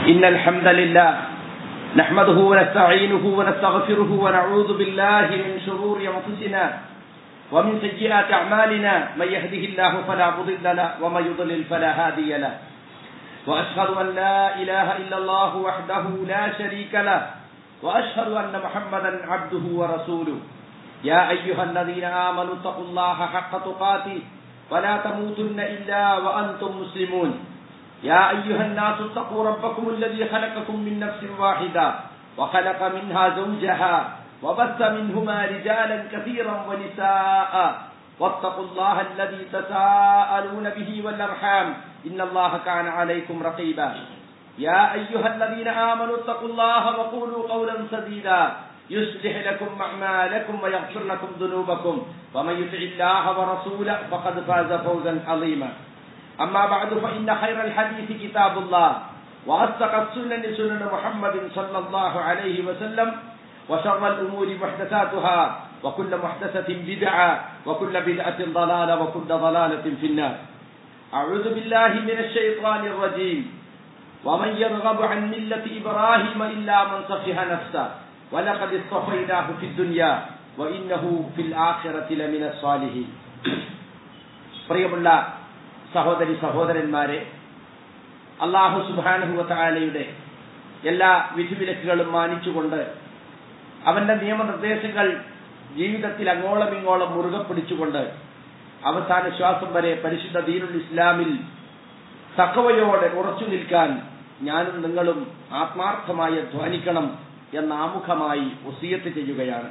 إن الحمد لله نحمده ونستعينه ونستغفره ونعوذ بالله من شرور أنفسنا ومن سيئات أعمالنا من يهده الله فلا مضل له ومن يضلل فلا هادي له وأشهد أن لا إله إلا الله وحده لا شريك له وأشهد أن محمدا عبده ورسوله يا أيها الذين آمنوا اتقوا الله حق تقاته ولا تموتن إلا وأنتم مسلمون يا أيها الناس اتقوا ربكم الذي خلقكم من نفس واحدة وخلق منها زوجها وبث منهما رجالا كثيرا ونساء واتقوا الله الذي تساءلون به والأرحام إن الله كان عليكم رقيبا يا أيها الذين آمنوا اتقوا الله وقولوا قولا سديدا يصلح لكم أعمالكم ويغفر لكم ذنوبكم ومن يطع الله ورسوله فقد فاز فوزا عظيما أما بعد فإن خير الحديث كتاب الله وأصدق السنن سنن محمد صلى الله عليه وسلم وشر الأمور محدثاتها وكل محدثة بدعة وكل بدعة ضلالة وكل ضلالة في النار أعوذ بالله من الشيطان الرجيم ومن يرغب عن ملة إبراهيم إلا من صفح نفسه ولقد اصطفيناه في الدنيا وإنه في الآخرة لمن الصالحين പ്രിയമുള്ള സഹോദരി സഹോദരന്മാരെ അള്ളാഹു സുബാനുഹുവത്തായാലയുടെ എല്ലാ വിധിവിലക്കുകളും മാനിച്ചുകൊണ്ട് അവന്റെ നിയമനിർദ്ദേശങ്ങൾ ജീവിതത്തിൽ അങ്ങോളം ഇങ്ങോളം മുറുകെ പിടിച്ചുകൊണ്ട് അവസാന ശ്വാസം വരെ പരിശുദ്ധ ദീനുൽ ഇസ്ലാമിൽ തക്കവയോടെ ഉറച്ചു നിൽക്കാൻ ഞാനും നിങ്ങളും ആത്മാർത്ഥമായി അധ്വാനിക്കണം എന്ന ആമുഖമായി ഒസിയത്ത് ചെയ്യുകയാണ്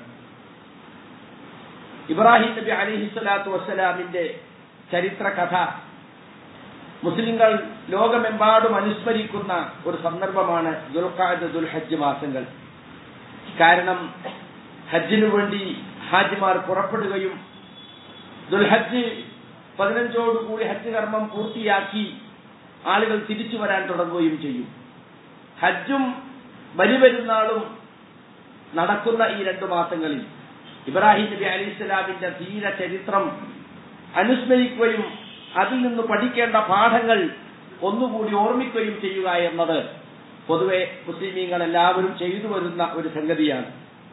ഇബ്രാഹിം നബി അലിഹി സ്വലാത്തു വസ്സലാമിന്റെ ചരിത്ര കഥ മുസ്ലിങ്ങൾ ലോകമെമ്പാടും അനുസ്മരിക്കുന്ന ഒരു സന്ദർഭമാണ് ദുൽഖാദ് ദുൽഹജ്ജ് മാസങ്ങൾ കാരണം ഹജ്ജിനു വേണ്ടി ഹാജിമാർ പുറപ്പെടുകയും ദുൽഹജ്ജ് പതിനഞ്ചോടുകൂടി ഹജ്ജ് കർമ്മം പൂർത്തിയാക്കി ആളുകൾ തിരിച്ചു വരാൻ തുടങ്ങുകയും ചെയ്യും ഹജ്ജും ബലിപെരുന്നാളും നടക്കുന്ന ഈ രണ്ടു മാസങ്ങളിൽ ഇബ്രാഹിം നബി അലി ഇസ്ലാമിന്റെ ധീര ചരിത്രം അനുസ്മരിക്കുകയും അതിൽ നിന്ന് പഠിക്കേണ്ട പാഠങ്ങൾ ഒന്നുകൂടി ഓർമ്മിക്കുകയും ചെയ്യുക എന്നത് പൊതുവെ മുസ്ലിമീങ്ങൾ എല്ലാവരും ചെയ്തു വരുന്ന ഒരു സംഗതിയാണ്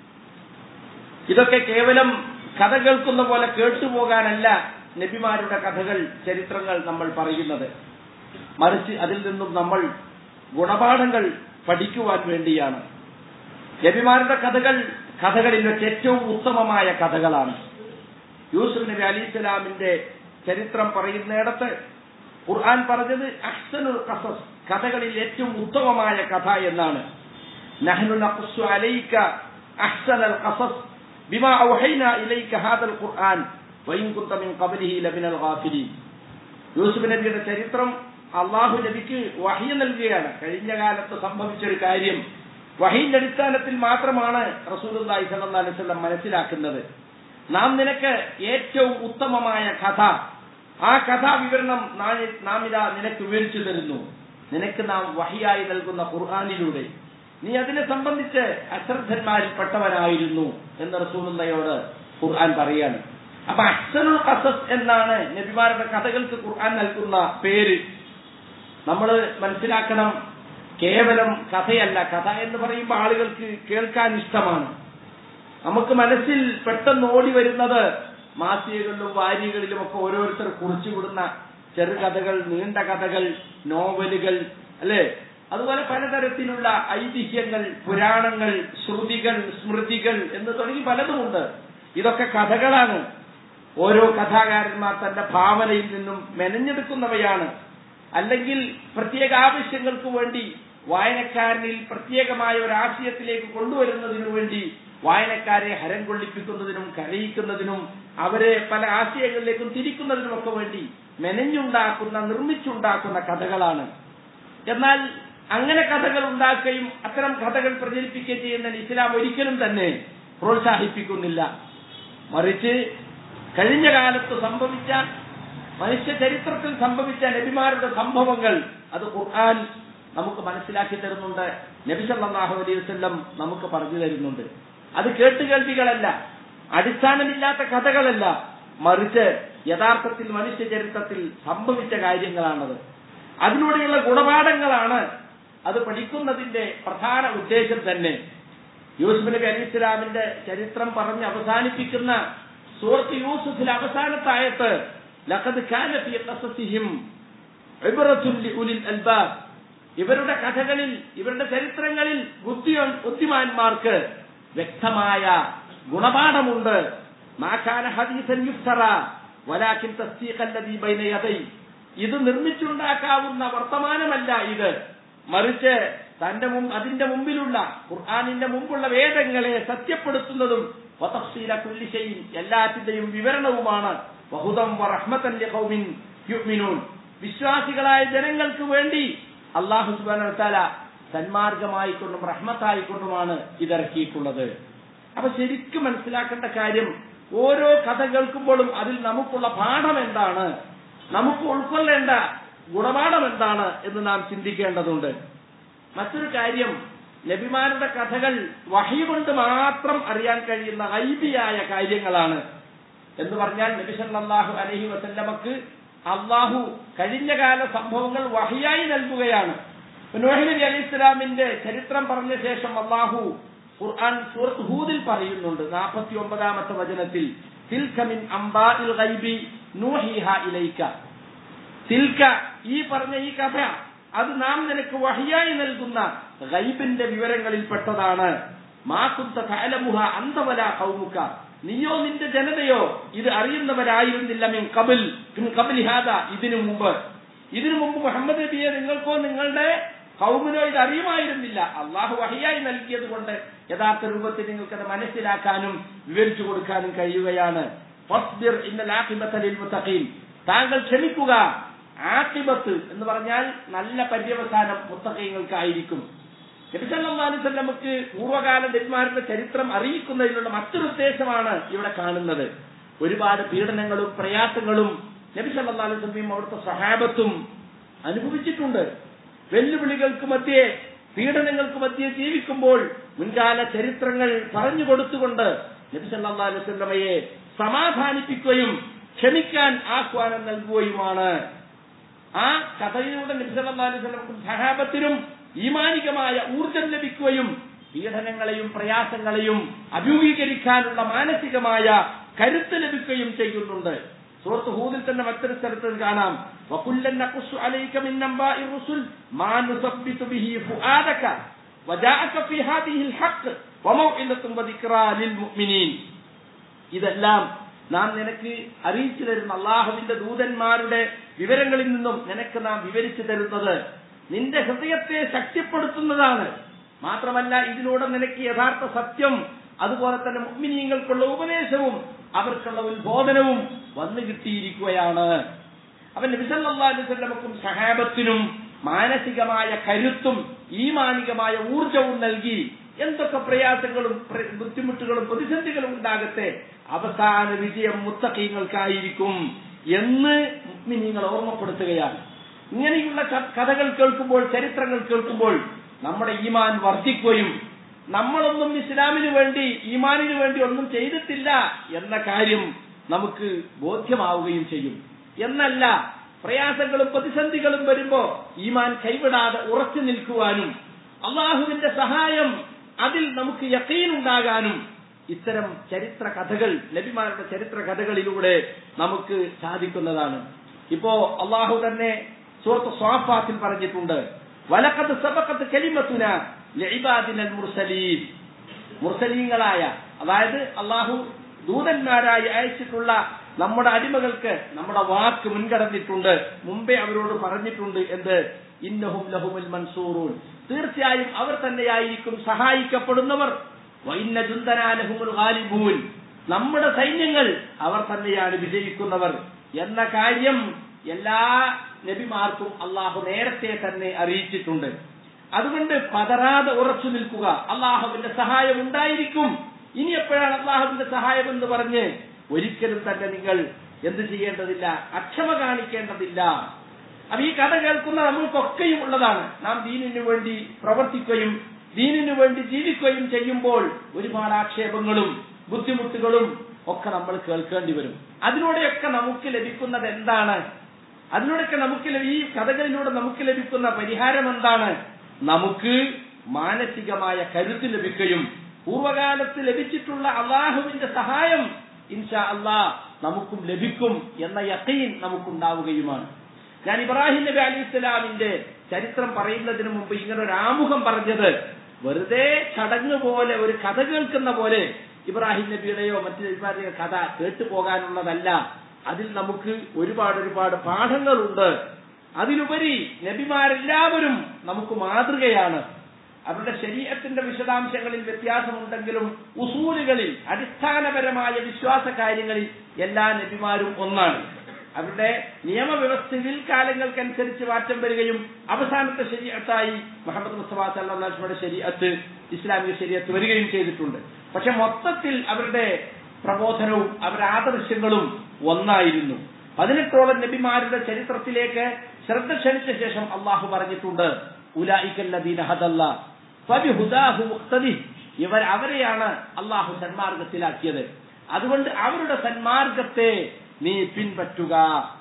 ഇതൊക്കെ കേവലം കഥ കേൾക്കുന്ന പോലെ കേട്ടുപോകാനല്ല നബിമാരുടെ കഥകൾ ചരിത്രങ്ങൾ നമ്മൾ പറയുന്നത് മറിച്ച് അതിൽ നിന്നും നമ്മൾ ഗുണപാഠങ്ങൾ പഠിക്കുവാൻ വേണ്ടിയാണ് നബിമാരുടെ കഥകൾ കഥകളിൽ വെച്ച് ഏറ്റവും ഉത്തമമായ കഥകളാണ് യൂസുഫ് നബി അലി ഇസ്ലാമിന്റെ ചരിത്രം പറയുന്നിടത്ത് ഖുർആൻ പറഞ്ഞത് അഹ്സനുൽ ഖസസ് കഥകളിൽ ഏറ്റവും ഉത്തമമായ കഥ എന്നാണ് നഹ്നു നഖ്സു അലൈക അഹ്സനൽ ഖസസ് ബിമാ ഔഹൈന ഇലൈക ഹാദൽ ഖുർആൻ വഇൻ കുന്ത മിൻ ഖബ്ലിഹി ലമിനൽ ഗാഫിലീൻ യൂസുഫ് നബിയുടെ ചരിത്രം അള്ളാഹു നബിക്ക് വഹിയ നൽകുകയാണ് കഴിഞ്ഞ കാലത്ത് സംഭവിച്ച ഒരു കാര്യം വഹീന്റെ അടിസ്ഥാനത്തിൽ മാത്രമാണ് റസൂലുള്ളാഹി സ്വല്ലല്ലാഹു അലൈഹി വസല്ലം മനസ്സിലാക്കുന്നത് നാം നിനക്ക് ഏറ്റവും ഉത്തമമായ കഥ ആ കഥാവിവരണം നാം ഇതാ നിനക്ക് വിവരിച്ചു തരുന്നു നിനക്ക് നാം വഹിയായി നൽകുന്ന ഖുർആാനിലൂടെ നീ അതിനെ സംബന്ധിച്ച് അശ്രദ്ധന്മാരിൽ പെട്ടവനായിരുന്നു എന്ന് റസൂലുള്ളയോട് ഖുർആൻ പറയാണ് അപ്പൊ അഹ്സനുൽ ഖസസ് എന്നാണ് നബിമാരുടെ കഥകൾക്ക് ഖുർആൻ നൽകുന്ന പേര് നമ്മൾ മനസ്സിലാക്കണം കേവലം കഥയല്ല കഥ എന്ന് പറയുമ്പോൾ ആളുകൾക്ക് കേൾക്കാൻ ഇഷ്ടമാണ് നമുക്ക് മനസ്സിൽ പെട്ടെന്ന് ഓടി വരുന്നത് മാസികകളിലും വാരികളിലും ഒക്കെ ഓരോരുത്തർ കുറിച്ചുവിടുന്ന ചെറുകഥകൾ നീണ്ട കഥകൾ നോവലുകൾ അല്ലെ അതുപോലെ പലതരത്തിലുള്ള ഐതിഹ്യങ്ങൾ പുരാണങ്ങൾ ശ്രുതികൾ സ്മൃതികൾ എന്ന് തുടങ്ങി പലതുമുണ്ട് ഇതൊക്കെ കഥകളാണ് ഓരോ കഥാകാരന്മാർ തന്റെ ഭാവനയിൽ നിന്നും മെനഞ്ഞെടുക്കുന്നവയാണ് അല്ലെങ്കിൽ പ്രത്യേക ആവശ്യങ്ങൾക്ക് വേണ്ടി വായനക്കാരനിൽ പ്രത്യേകമായ ഒരു ആശയത്തിലേക്ക് കൊണ്ടുവരുന്നതിനു വേണ്ടി വായനക്കാരെ ഹരം കൊള്ളിപ്പിക്കുന്നതിനും കരയിക്കുന്നതിനും അവരെ പല ആശയങ്ങളിലേക്കും തിരിക്കുന്നതിനുമൊക്കെ വേണ്ടി മെനഞ്ഞുണ്ടാക്കുന്ന നിർമ്മിച്ചുണ്ടാക്കുന്ന കഥകളാണ് എന്നാൽ അങ്ങനെ കഥകൾ ഉണ്ടാക്കുകയും അത്തരം കഥകൾ പ്രചരിപ്പിക്കുകയും ചെയ്യുന്ന ഇസ്ലാം ഒരിക്കലും തന്നെ പ്രോത്സാഹിപ്പിക്കുന്നില്ല മറിച്ച് കഴിഞ്ഞ കാലത്ത് സംഭവിച്ച മനുഷ്യ ചരിത്രത്തിൽ സംഭവിച്ച നബിമാരുടെ സംഭവങ്ങൾ അത് ഖുർആൻ നമുക്ക് മനസ്സിലാക്കി തരുന്നുണ്ട് നബി സല്ലല്ലാഹു അലൈഹി വസല്ലം നമുക്ക് പറഞ്ഞു തരുന്നുണ്ട് അത് കേട്ടുകേൾവികളല്ല അടിസ്ഥാനമില്ലാത്ത കഥകളല്ല മറിച്ച് യഥാർത്ഥത്തിൽ മനുഷ്യ ചരിത്രത്തിൽ സംഭവിച്ച കാര്യങ്ങളാണത് അതിലൂടെയുള്ള ഗുണപാഠങ്ങളാണ് അത് പഠിക്കുന്നതിന്റെ പ്രധാന ഉദ്ദേശം തന്നെ യൂസുഫ് നബി അലി ഇസ്ലാമിന്റെ ചരിത്രം പറഞ്ഞ് അവസാനിപ്പിക്കുന്ന സൂറത്ത് യൂസുഫിലെ അവസാനത്തായത്ത് ലഖദ് കാന ഫീ ഖസസിഹിം ഇബ്റത്തുൻ ലിഉലിൽ അൽബാബ് ഇവരുടെ കഥകളിൽ ഇവരുടെ ചരിത്രങ്ങളിൽ ബുദ്ധി ബുദ്ധിമാന്മാർക്ക് വ്യക്തമായ ഗുണപാഠമുണ്ട് മാഖാന ഹദീസൻ യുഫ്തറ വലാകിൻ തസ്ദീഖല്ലദീ ബൈന യദൈ ഇത് നിർമ്മിച്ചുണ്ടാക്കാവുന്ന വർത്തമാനമല്ല ഇത് മറിച്ച് തന്റെ മുമ്പ് അതിന്റെ മുമ്പിലുള്ള ഖുർആാനിന്റെ മുമ്പുള്ള വേദങ്ങളെ സത്യപ്പെടുത്തുന്നതും വതഫ്സീല കുല്ലി ഷൈഇൻ എല്ലാറ്റിന്റെയും വിവരണവുമാണ് വഹുദം വറഹ്മതൻ ലിഖൗമിൻ യുഅ്മിനൂൻ വിശ്വാസികളായ ജനങ്ങൾക്ക് വേണ്ടി അള്ളാഹു സുബ്ഹാനഹു വതആല സന്മാർഗമായിക്കൊണ്ടും റഹ്മത്തായിക്കൊണ്ടുമാണ് ഇതിറക്കിയിട്ടുള്ളത് അപ്പൊ ശരിക്കും മനസ്സിലാക്കേണ്ട കാര്യം ഓരോ കഥ കേൾക്കുമ്പോഴും അതിൽ നമുക്കുള്ള പാഠം എന്താണ് നമുക്ക് ഉൾക്കൊള്ളേണ്ട ഗുണപാഠം എന്താണ് എന്ന് നാം ചിന്തിക്കേണ്ടതുണ്ട് മറ്റൊരു കാര്യം നബിമാരുടെ കഥകൾ വഹി കൊണ്ട് മാത്രം അറിയാൻ കഴിയുന്ന ഐബിയായ കാര്യങ്ങളാണ് എന്ന് പറഞ്ഞാൽ നബി സല്ലല്ലാഹു അലൈഹി വസല്ലമക്ക് അള്ളാഹു കഴിഞ്ഞകാല സംഭവങ്ങൾ വഹിയായി നൽകുകയാണ് നോഹി നബി അലൈഹി ഇസ്ലാമിന്റെ ചരിത്രം പറഞ്ഞ ശേഷം അള്ളാഹു ഖുർആൻ സൂറത്ത് ഹൂദിൽ പറയുന്നുണ്ട് നാൽപ്പത്തി ഒമ്പതാമത്തെ വചനത്തിൽ തിൽക മിൻ അംബാഇൽ ഗൈബി നൂഹിഹ ഇലൈക തിൽക്ക ഈ പറഞ്ഞ ഈ കഥ അത് നാം നിനക്ക് വഹിയായി നൽകുന്ന ഗൈബിന്റെ വിവരങ്ങളിൽപ്പെട്ടതാണ് മാക്കുത്ത തലമുഹ അന്തവല കൗമുക്ക നീയോ നിന്റെ ജനതയോ ഇത് അറിയുന്നവരായിരുന്നില്ല മിൻ കബിൽ മിൻ കബിൽ ഹാദ ഇതിനു മുമ്പ് ഇതിനു മുമ്പ് മുഹമ്മദ് നബിയെ നിങ്ങൾക്കോ നിങ്ങളുടെ കൗമിനോ ഇത് അറിയുമായിരുന്നില്ല അള്ളാഹു വഹിയായി നൽകിയത് കൊണ്ട് യഥാർത്ഥ രൂപത്തിൽ നിങ്ങൾക്കത് മനസ്സിലാക്കാനും വിവരിച്ചു കൊടുക്കാനും കഴിയുകയാണ് ഫസ്ബിർ ഇന്നൽ ആഖിബത ലിൽ മുത്തഖീൻ താങ്കൾ ക്ഷമിക്കുക ആക്കിബത്ത് എന്ന് പറഞ്ഞാൽ നല്ല പര്യവസാനം മുത്തഖീങ്ങൾക്കായിരിക്കും നബിസല്ലാസ്വല്ലമക്ക് പൂർവ്വകാല നബിമാരുടെ ചരിത്രം അറിയിക്കുന്നതിനുള്ള മറ്റൊരു ഉദ്ദേശമാണ് ഇവിടെ കാണുന്നത് ഒരുപാട് പീഡനങ്ങളും പ്രയാസങ്ങളും നബി സല്ലാസ്വല്ലയും അവിടുത്തെ സഹാബത്തും അനുഭവിച്ചിട്ടുണ്ട് വെല്ലുവിളികൾക്ക് മധ്യേ പീഡനങ്ങൾക്ക് മധ്യേ ജീവിക്കുമ്പോൾ മുൻകാല ചരിത്രങ്ങൾ പറഞ്ഞു കൊടുത്തുകൊണ്ട് നബി സല്ലാ അലുസല്ലമയെ സമാധാനിപ്പിക്കുകയും ക്ഷമിക്കാൻ ആഹ്വാനം നൽകുകയുമാണ് ആ കഥയിലൂടെ നബി സല്ലാ അലുസല്ലമക്കും സഹാബത്തിനും ഈമാനികമായ ഊർജം ലഭിക്കുകയും പീഡനങ്ങളെയും പ്രയാസങ്ങളെയും അഭിമുഖീകരിക്കാനുള്ള മാനസികമായ കരുത്ത് ലഭിക്കുകയും ചെയ്യുന്നുണ്ട് സുഹൃത്ത് ഹൂദിൽ തന്നെ മറ്റൊരു സ്ഥലത്ത് കാണാം وَكُلًّا نَقُصُّ عَلَيْكَ مِنْ أَنْبَاءِ الرُّسُلِ مَا نُثَبِّتُ بِهِ فُؤَادَكَ وَجَاءَكَ فِي هَذِهِ الْحَقُّ وَمَوْعِظَةٌ وَذِكْرَى لِلْمُؤْمِنِينَ ഇതെല്ലാം നാം നിനക്ക് അറിയിച്ചു തരുന്ന അള്ളാഹുവിന്റെ ദൂതന്മാരുടെ വിവരങ്ങളിൽ നിന്നും നിനക്ക് നാം വിവരിച്ചു തരുന്നത് നിന്റെ ഹൃദയത്തെ ശക്തിപ്പെടുത്തുന്നതാണ് മാത്രമല്ല ഇതിലൂടെ നിനക്ക് യഥാർത്ഥ സത്യം അതുപോലെ തന്നെ മുഗ്മിനീങ്ങൾക്കുള്ള ഉപദേശവും അവർക്കുള്ള ഉത്ബോധനവും വന്നു കിട്ടിയിരിക്കുകയാണ് അവൻ നബിസല്ലാസ്വല്ലമക്കും സഹാബത്തിനും മാനസികമായ കരുത്തും ഈമാനികമായ ഊർജവും നൽകി എന്തൊക്കെ പ്രയാസങ്ങളും പ്ര- ബുദ്ധിമുട്ടുകളും പ്രതിസന്ധികളും ഉണ്ടാകട്ടെ അവസാന വിജയം മുത്തക്കീങ്ങൾക്കായിരിക്കും എന്ന് മുഗ്മിനീങ്ങൾ ഓർമ്മപ്പെടുത്തുകയാണ് ഇങ്ങനെയുള്ള ക- കഥകൾ കേൾക്കുമ്പോൾ ചരിത്രങ്ങൾ കേൾക്കുമ്പോൾ നമ്മുടെ ഈമാൻ വർദ്ധിക്കുകയും നമ്മളൊന്നും ഇസ്ലാമിന് വേണ്ടി ഈമാനിന് വേണ്ടി ഒന്നും ചെയ്തിട്ടില്ല എന്ന കാര്യം നമുക്ക് ബോധ്യമാവുകയും ചെയ്യും എന്നല്ല പ്രയാസങ്ങളും പ്രതിസന്ധികളും വരുമ്പോ ഈമാൻ കൈവിടാതെ ഉറച്ചു നിൽക്കുവാനും അള്ളാഹുവിന്റെ സഹായം അതിൽ നമുക്ക് യക്കീനുണ്ടാകാനും ഇത്തരം ചരിത്ര കഥകൾ നബിമാരുടെ ചരിത്ര കഥകളിലൂടെ നമുക്ക് സാധിക്കുന്നതാണ് ഇപ്പോ അള്ളാഹു തന്നെ സുഹൃത്ത് സ്വാഫാത്തിൽ പറഞ്ഞിട്ടുണ്ട് വലക്കത്ത് സബക്കത്ത് കലിമത്തുന ലഇബാദിനൽ മുർസലീൻ മുർസലീങ്ങളായ അതായത് അള്ളാഹു ദൂതന്മാരായി അയച്ചിട്ടുള്ള നമ്മുടെ അടിമകൾക്ക് നമ്മുടെ വാക്ക് മുൻകടന്നിട്ടുണ്ട് മുമ്പേ അവരോട് പറഞ്ഞിട്ടുണ്ട് എന്ത് ഇന്നഹും ലഹുമുൽ മൻസൂറൂൻ തീർച്ചയായും അവർ തന്നെയായിരിക്കും സഹായിക്കപ്പെടുന്നവർ വൈന്ന ജുന്തനാലഹുമുൽ ഗാലിബൂൻ നമ്മുടെ സൈന്യങ്ങൾ അവർ തന്നെയാണ് വിജയിക്കുന്നവർ എന്ന കാര്യം എല്ലാ നബിമാർക്കും അള്ളാഹു നേരത്തെ തന്നെ അറിയിച്ചിട്ടുണ്ട് അതുകൊണ്ട് പതറാതെ ഉറച്ചു നിൽക്കുക അള്ളാഹുവിന്റെ സഹായം ഉണ്ടായിരിക്കും ഇനി എപ്പോഴാണ് അള്ളാഹുവിന്റെ സഹായം എന്ന് പറഞ്ഞ് ഒരിക്കലും തന്നെ നിങ്ങൾ എന്ത് ചെയ്യേണ്ടതില്ല അക്ഷമ കാണിക്കേണ്ടതില്ല അപ്പൊ ഈ കഥ കേൾക്കുന്ന നമ്മൾക്കൊക്കെയും ഉള്ളതാണ് നാം ദീനിനു വേണ്ടി പ്രവർത്തിക്കുകയും ദീനിനു വേണ്ടി ജീവിക്കുകയും ചെയ്യുമ്പോൾ ഒരുപാട് ആക്ഷേപങ്ങളും ബുദ്ധിമുട്ടുകളും ഒക്കെ നമ്മൾ കേൾക്കേണ്ടി വരും അതിലൂടെയൊക്കെ നമുക്ക് ലഭിക്കുന്നത് എന്താണ് അതിലൂടെയൊക്കെ നമുക്ക് ലഭി- ഈ കഥകളിലൂടെ നമുക്ക് ലഭിക്കുന്ന പരിഹാരം എന്താണ് നമുക്ക് മാനസികമായ കരുത്ത് ലഭിക്കുകയും പൂർവകാലത്ത് ലഭിച്ചിട്ടുള്ള അള്ളാഹുവിന്റെ സഹായം ഇൻഷാ അള്ളാ നമുക്കും ലഭിക്കും എന്ന യക്കീൻ നമുക്കുണ്ടാവുകയുമാണ് ഞാൻ ഇബ്രാഹിം നബി അലി ഇസ്ലാമിന്റെ ചരിത്രം പറയുന്നതിന് മുമ്പ് ഇങ്ങനെ ഒരു ആമുഖം പറഞ്ഞത് വെറുതെ ചടങ്ങ് പോലെ ഒരു കഥ കേൾക്കുന്ന പോലെ ഇബ്രാഹിം നബിയുടെയോ മറ്റു നബിമാരുടെയോ കഥ കേട്ടു പോകാനുള്ളതല്ല അതിൽ നമുക്ക് ഒരുപാട് ഒരുപാട് പാഠങ്ങളുണ്ട് അതിലുപരി നബിമാരെല്ലാവരും നമുക്ക് മാതൃകയാണ് അവരുടെ ശരീരത്തിന്റെ വിശദാംശങ്ങളിൽ വ്യത്യാസമുണ്ടെങ്കിലും ഉസൂലുകളിൽ അടിസ്ഥാനപരമായ വിശ്വാസ കാര്യങ്ങളിൽ എല്ലാ നബിമാരും ഒന്നാണ് അവരുടെ നിയമവ്യവസ്ഥയിൽ കാലങ്ങൾക്കനുസരിച്ച് മാറ്റം വരികയും അവസാനത്തെ ശരീരത്തായി മുഹമ്മദ് മുസ്തഫ സല്ലാസ്മയുടെ ശരീരത്ത് ഇസ്ലാമിക ശരീരത്ത് വരികയും ചെയ്തിട്ടുണ്ട് പക്ഷെ മൊത്തത്തിൽ അവരുടെ പ്രബോധനവും അവരുടെ ആദർശങ്ങളും ഒന്നായിരുന്നു പതിനെട്ടോളം നബിമാരുടെ ചരിത്രത്തിലേക്ക് ശ്രദ്ധ ക്ഷണിച്ച ശേഷം അള്ളാഹു പറഞ്ഞിട്ടുണ്ട് ഉലായിക്കല്ലദീന ഹദല്ല ഫബിഹുദാഹു മുഖ്തദി ഇവർ അവരെയാണ് അള്ളാഹു സന്മാർഗത്തിലാക്കിയത് അതുകൊണ്ട് അവരുടെ സന്മാർഗത്തെ നീ പിൻപറ്റുക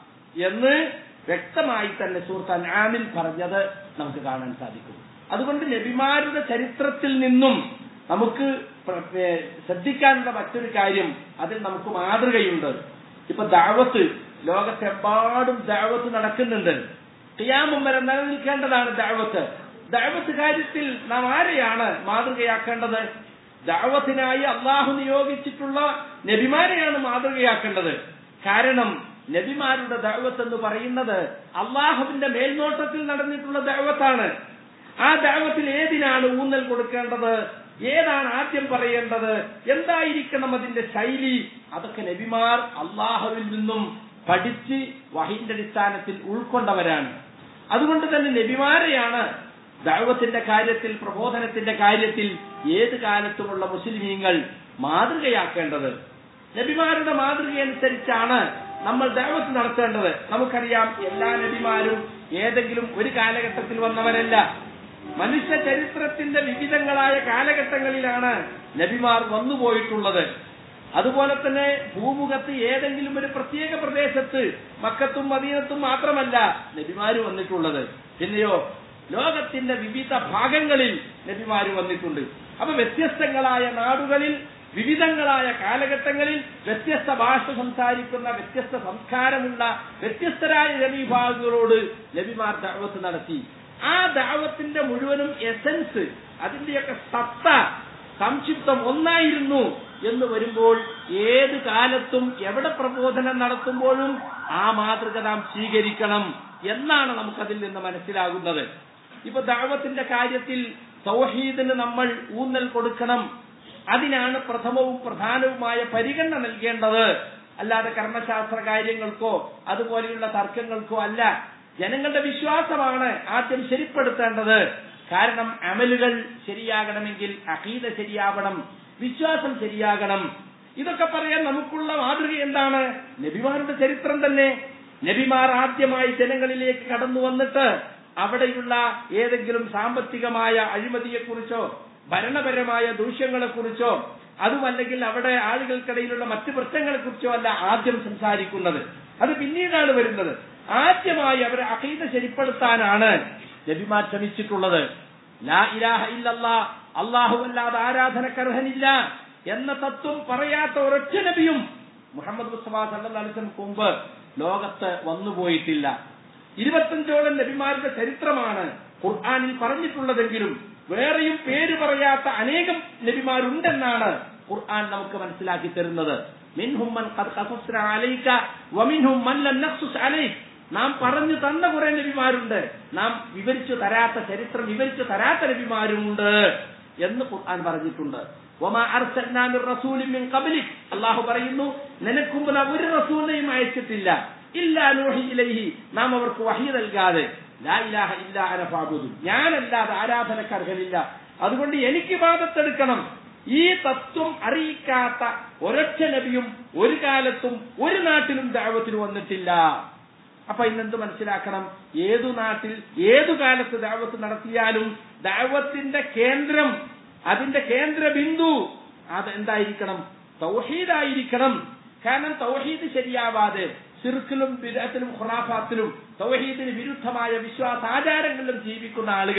എന്ന് വ്യക്തമായി തന്നെ സുഹൃത്താൻ ആമിൽ പറഞ്ഞത് നമുക്ക് കാണാൻ സാധിക്കും അതുകൊണ്ട് നബിമാരുടെ ചരിത്രത്തിൽ നിന്നും നമുക്ക് ശ്രദ്ധിക്കാനുള്ള മറ്റൊരു കാര്യം അതിൽ നമുക്ക് മാതൃകയുണ്ട് ഇപ്പൊ ദാവത്ത് ലോകത്തെമ്പാടും ദാവത്ത് നടക്കുന്നുണ്ട് ഖിയാമും വരെ നിലനിൽക്കേണ്ടതാണ് ദാവത്ത് ദാവത്ത് കാര്യത്തിൽ നാം ആരെയാണ് മാതൃകയാക്കേണ്ടത് ദാവത്തിനായി അള്ളാഹു നിയോഗിച്ചിട്ടുള്ള നബിമാരെയാണ് മാതൃകയാക്കേണ്ടത് കാരണം നബിമാരുടെ ദൈവത്ത് എന്ന് പറയുന്നത് അള്ളാഹുവിന്റെ മേൽനോട്ടത്തിൽ നടന്നിട്ടുള്ള ദൈവത്താണ് ആ ദൈവത്തിൽ ഏതിനാണ് ഊന്നൽ കൊടുക്കേണ്ടത് ഏതാണ് ആദ്യം പറയേണ്ടത് എന്തായിരിക്കണം അതിന്റെ ശൈലി അതൊക്കെ നബിമാർ അള്ളാഹുവിൽ നിന്നും പഠിച്ച് വഹിന്റെ അടിസ്ഥാനത്തിൽ ഉൾക്കൊണ്ടവരാണ് അതുകൊണ്ട് തന്നെ നബിമാരെയാണ് ദൈവത്തിന്റെ കാര്യത്തിൽ പ്രബോധനത്തിന്റെ കാര്യത്തിൽ ഏത് കാലത്തുമുള്ള മുസ്ലിമീങ്ങൾ മാതൃകയാക്കേണ്ടത് നബിമാരുടെ മാതൃകയനുസരിച്ചാണ് നമ്മൾ ദൈവത്ത് നടത്തേണ്ടത് നമുക്കറിയാം എല്ലാ നബിമാരും ഏതെങ്കിലും ഒരു കാലഘട്ടത്തിൽ വന്നവരല്ല മനുഷ്യ ചരിത്രത്തിന്റെ വിവിധങ്ങളായ കാലഘട്ടങ്ങളിലാണ് നബിമാർ വന്നുപോയിട്ടുള്ളത് അതുപോലെ തന്നെ ഭൂമുഖത്ത് ഏതെങ്കിലും ഒരു പ്രത്യേക പ്രദേശത്ത് മക്കത്തും മദീനത്തും മാത്രമല്ല നബിമാര് വന്നിട്ടുള്ളത് പിന്നെയോ ലോകത്തിന്റെ വിവിധ ഭാഗങ്ങളിൽ നബിമാര് വന്നിട്ടുണ്ട് അപ്പൊ വ്യത്യസ്തങ്ങളായ നാടുകളിൽ വിവിധങ്ങളായ കാലഘട്ടങ്ങളിൽ വ്യത്യസ്ത ഭാഷ സംസാരിക്കുന്ന വ്യത്യസ്ത സംസ്കാരമുള്ള വ്യത്യസ്തരായ ജനവിഭാഗങ്ങളോട് നബിമാർ ദാവത്ത് നടത്തി ആ ദാവത്തിന്റെ മുഴുവനും എസൻസ് അതിന്റെയൊക്കെ സത്ത സംക്ഷിപ്തം ഒന്നായിരുന്നു എന്ന് വരുമ്പോൾ ഏത് കാലത്തും എവിടെ പ്രബോധനം നടത്തുമ്പോഴും ആ മാതൃക നാം സ്വീകരിക്കണം എന്നാണ് നമുക്കതിൽ നിന്ന് മനസ്സിലാകുന്നത് ഇപ്പൊ ദാവത്തിന്റെ കാര്യത്തിൽ സൗഹീദിന് നമ്മൾ ഊന്നൽ കൊടുക്കണം അതിനാണ് പ്രഥമവും പ്രധാനവുമായ പരിഗണന നൽകേണ്ടത് അല്ലാതെ കർമ്മശാസ്ത്ര കാര്യങ്ങൾക്കോ അതുപോലെയുള്ള തർക്കങ്ങൾക്കോ അല്ല ജനങ്ങളുടെ വിശ്വാസമാണ് ആദ്യം ശരിപ്പെടുത്തേണ്ടത് കാരണം അമലുകൾ ശരിയാകണമെങ്കിൽ അഹീത ശരിയാവണം വിശ്വാസം ശരിയാകണം ഇതൊക്കെ പറയാൻ നമുക്കുള്ള മാതൃക എന്താണ് നബിമാരുടെ ചരിത്രം തന്നെ നബിമാർ ആദ്യമായി ജനങ്ങളിലേക്ക് കടന്നു വന്നിട്ട് അവിടെയുള്ള ഏതെങ്കിലും സാമ്പത്തികമായ അഴിമതിയെക്കുറിച്ചോ ഭരണപരമായ ദൂഷ്യങ്ങളെക്കുറിച്ചോ അതുമല്ലെങ്കിൽ അവിടെ ആളുകൾക്കിടയിലുള്ള മറ്റു പ്രശ്നങ്ങളെക്കുറിച്ചോ അല്ല ആദ്യം സംസാരിക്കുന്നത് അത് പിന്നീടാണ് വരുന്നത് ആദ്യമായി അവരെ അഹീത ശരിപ്പെടുത്താനാണ് നബിമാർ ശ്രമിച്ചിട്ടുള്ളത് ലാ ഇലാഹ ഇല്ലല്ലാ അള്ളാഹു അല്ലാതെ ആരാധനക്കർഹനില്ല എന്ന തത്വം പറയാത്ത ഒരൊറ്റ നബിയും മുഹമ്മദ് മുസ്തഫ സല്ലാസ്ലം മുമ്പ് ലോകത്ത് വന്നുപോയിട്ടില്ല ഇരുപത്തഞ്ചോളം നബിമാരുടെ ചരിത്രമാണ് ഖുർആാനിൽ പറഞ്ഞിട്ടുള്ളതെങ്കിലും വേറെയും പേര് പറയാത്ത അനേകം നബിമാരുണ്ടെന്നാണ് ഖുർആൻ നമുക്ക് മനസ്സിലാക്കി തരുന്നത് മിൻഹും മൻ ഖദ് ഖസസ്ന അലൈക വമിൻഹും മൻ ലം നഖ്സുസ് അലൈക നാം പറഞ്ഞു തന്ന കുറെ നബിമാരുണ്ട് നാം വിവരിച്ചു തരാത്ത ചരിത്രം വിവരിച്ചു തരാത്ത നബിമാരുമുണ്ട് എന്ന് ഖുർആൻ പറഞ്ഞിട്ടുണ്ട് വമാ അർസൽനാ മിർ റസൂലിൻ മിൻ ഖബ്ലിക് അല്ലാഹു പറയുന്നു നിനക്ക് മുമ്പ് നാം ഒരു റസൂലിനെയും അയച്ചിട്ടില്ല ഇല്ലാ നൂഹി ഇലൈഹി നാം അവർക്ക് വഹി നൽകാതെ ലാ ഇലാഹ ഇല്ലാ അന ഫഅബുദു ഞാനല്ലാതെ ആരാധനക്ക് അർഹനില്ല അതുകൊണ്ട് എനിക്ക് വാദത്തെടുക്കണം ഈ തത്വം അറിയിക്കാത്ത ഒരൊറ്റ നബിയും ഒരു കാലത്തും ഒരു നാട്ടിലും ദാവത്തിന് വന്നിട്ടില്ല അപ്പൊ ഇന്നെന്ത് മനസ്സിലാക്കണം ഏതു നാട്ടിൽ ഏതു കാലത്ത് ദാവത്ത് നടത്തിയാലും ദാവത്തിന്റെ കേന്ദ്രം അതിന്റെ കേന്ദ്ര ബിന്ദു അത് എന്തായിരിക്കണം തൗഹീദായിരിക്കണം കാരണം തൗഹീദ് ശരിയാവാതെ സിർക്കിലും ബിരത്തിലും ഖുറാഫാത്തിലും തൗഹീദിന് വിരുദ്ധമായ വിശ്വാസാചാരങ്ങളിലും ജീവിക്കുന്ന ആളുകൾ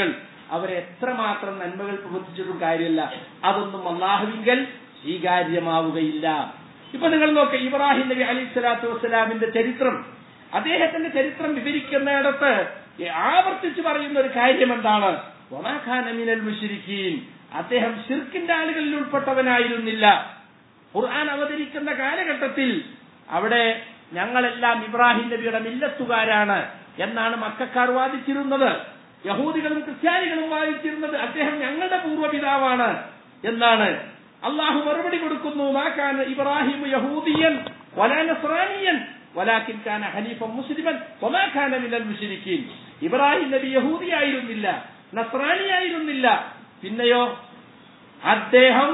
അവരെ എത്രമാത്രം നന്മകൾ പ്രവർത്തിച്ചിട്ടും കാര്യമില്ല അതൊന്നും അള്ളാഹുവിങ്കൽ സ്വീകാര്യമാവുകയില്ല ഇപ്പൊ നിങ്ങൾ നോക്ക് ഇബ്രാഹിം നബി അലി സ്വലാത്തു വസ്സലാമിന്റെ ചരിത്രം അദ്ദേഹത്തിന്റെ ചരിത്രം വിവരിക്കുന്നിടത്ത് ആവർത്തിച്ച് പറയുന്ന ഒരു കാര്യം എന്താണ് ഒമാഖാനമിനൽ മുഷിരിക്കീൻ അദ്ദേഹം ഷിർക്കിന്റെ ആളുകളിൽ ഉൾപ്പെട്ടവനായിരുന്നില്ല ഖുർആൻ അവതരിക്കുന്ന കാലഘട്ടത്തിൽ അവിടെ ഞങ്ങളെല്ലാം ഇബ്രാഹിം നബിയുടെ മില്ലത്തുകാരാണ് എന്നാണ് മക്കാർ വാദിച്ചിരുന്നത് യഹൂദികളും ക്രിസ്ത്യാനികളും വാദിച്ചിരുന്നത് അദ്ദേഹം ഞങ്ങളുടെ പൂർവ്വപിതാവാണ് എന്നാണ് അള്ളാഹു മറുപടി കൊടുക്കുന്നു മാക്കാൻ ഇബ്രാഹിം യഹൂദിയൻ വലാനസ്രാനിയൻ വലാക്കിൻ കാന ഹനീഫൻ മുസ്ലിമൻ ഒമാഖാന മിനൽ മുഷിരിക്കീൻ ഇബ്രാഹിം നബി യഹൂദിയായിരുന്നില്ല നസ്രാനിയായിരുന്നില്ല പിന്നെയോ അദ്ദേഹം